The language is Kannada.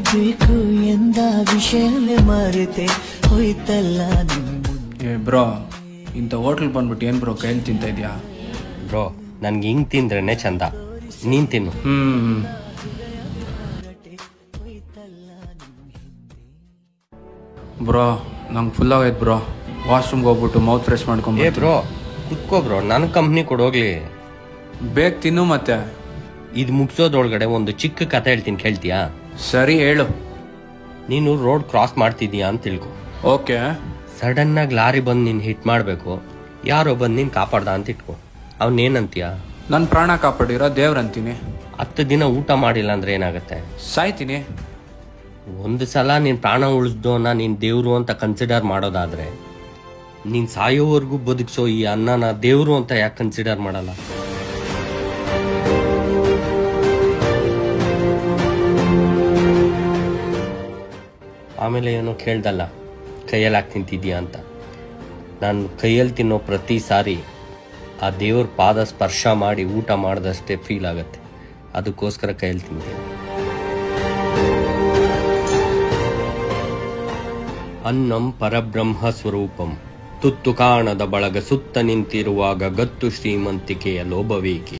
ಬೇಕು ಎಂದ ವಿಷಯವೇ ಮರೆತೆ ಹೋಯ್ತಲ್ಲ ನಿಮ್ಮ ಏ ಬ್ರೋ ಇಂಥ ಹೋಟ್ಲ್ ಬಂದ್ಬಿಟ್ಟು ಏನು ಬ್ರೋ ಕೈಲಿ ತಿಂತ ಇದೆಯಾ ಬ್ರೋ ನನ್ಗೆ ಹಿಂಗ್ ತಿಂದ್ರೇನೆ ಚಂದ ನೀನ್ ತಿನ್ನು ಹ್ಞೂ ಬ್ರೋ ನಂಗೆ ಫುಲ್ ಆಗೈತೆ ಬ್ರೋ ವಾಶ್ರೂಮ್ಗೆ ಹೋಗ್ಬಿಟ್ಟು ಮೌತ್ ಫ್ರೆಶ್ ಏ ಮಾಡ್ಕೊಂಬ ಬ್ರೋ ಕುತ್ಕೋ ಬ್ರೋ ನನ್ನ ಕಂಪ್ನಿ ಕೊಡೋಗ್ಲಿ ಬೇಗ ತಿನ್ನು ಮತ್ತೆ ಇದು ಮುಗಿಸೋದ್ರೊಳಗಡೆ ಒಂದು ಚಿಕ್ಕ ಕತೆ ಹೇಳ್ತೀನಿ ಕೇಳ್ತೀಯಾ ಸರಿ ಹೇಳು ನೀನು ರೋಡ್ ಕ್ರಾಸ್ ಮಾಡ್ತಿದೀಯಾ ಅಂತ ತಿಳ್ಕೊ ಓಕೆ ಸಡನ್ ಆಗಿ ಲಾರಿ ಬಂದು ನೀನ್ ಹಿಟ್ ಮಾಡ್ಬೇಕು ಯಾರೋ ಬಂದು ನೀನ್ ಕಾಪಾಡ್ದ ಅಂತ ಇಟ್ಕೊ ಅವನೇನಂತೀಯ ನನ್ನ ಪ್ರಾಣ ಕಾಪಾಡಿರೋ ದೇವ್ರಂತೀನಿ ಹತ್ತು ದಿನ ಊಟ ಮಾಡಿಲ್ಲ ಅಂದ್ರೆ ಏನಾಗುತ್ತೆ ಸಾಯ್ತೀನಿ ಒಂದು ಸಲ ನೀನ್ ಪ್ರಾಣ ಉಳಿಸ್ದೋನ ನೀನ್ ದೇವ್ರು ಅಂತ ಕನ್ಸಿಡರ್ ಮಾಡೋದಾದ್ರೆ ನೀನ್ ಸಾಯೋವರೆಗೂ ಬದುಕ್ಸೋ ಈ ಅನ್ನನ ದೇವ್ರು ಅಂತ ಯಾಕೆ ಕನ್ಸಿಡರ್ ಮಾಡಲ್ಲ ಆಮೇಲೆ ಏನೋ ಕೇಳ್ದಲ್ಲ ಕೈಯಲ್ಲಿ ಹಾಕಿ ತಿಂತಿದ್ಯಾ ಅಂತ ನಾನು ಕೈಯಲ್ಲಿ ತಿನ್ನೋ ಪ್ರತಿ ಸಾರಿ ಆ ದೇವ್ರ ಪಾದ ಸ್ಪರ್ಶ ಮಾಡಿ ಊಟ ಮಾಡಿದಷ್ಟೇ ಫೀಲ್ ಆಗುತ್ತೆ ಅದಕ್ಕೋಸ್ಕರ ಕೈಯಲ್ಲಿ ತಿಂತೀನಿ ಅನ್ನಂ ಪರಬ್ರಹ್ಮ ಸ್ವರೂಪಂ ತುತ್ತು ಕಾಣದ ಬಳಗ ಸುತ್ತ ನಿಂತಿರುವಾಗ ಗತ್ತು ಶ್ರೀಮಂತಿಕೆಯ ಲೋಭವೇಕೆ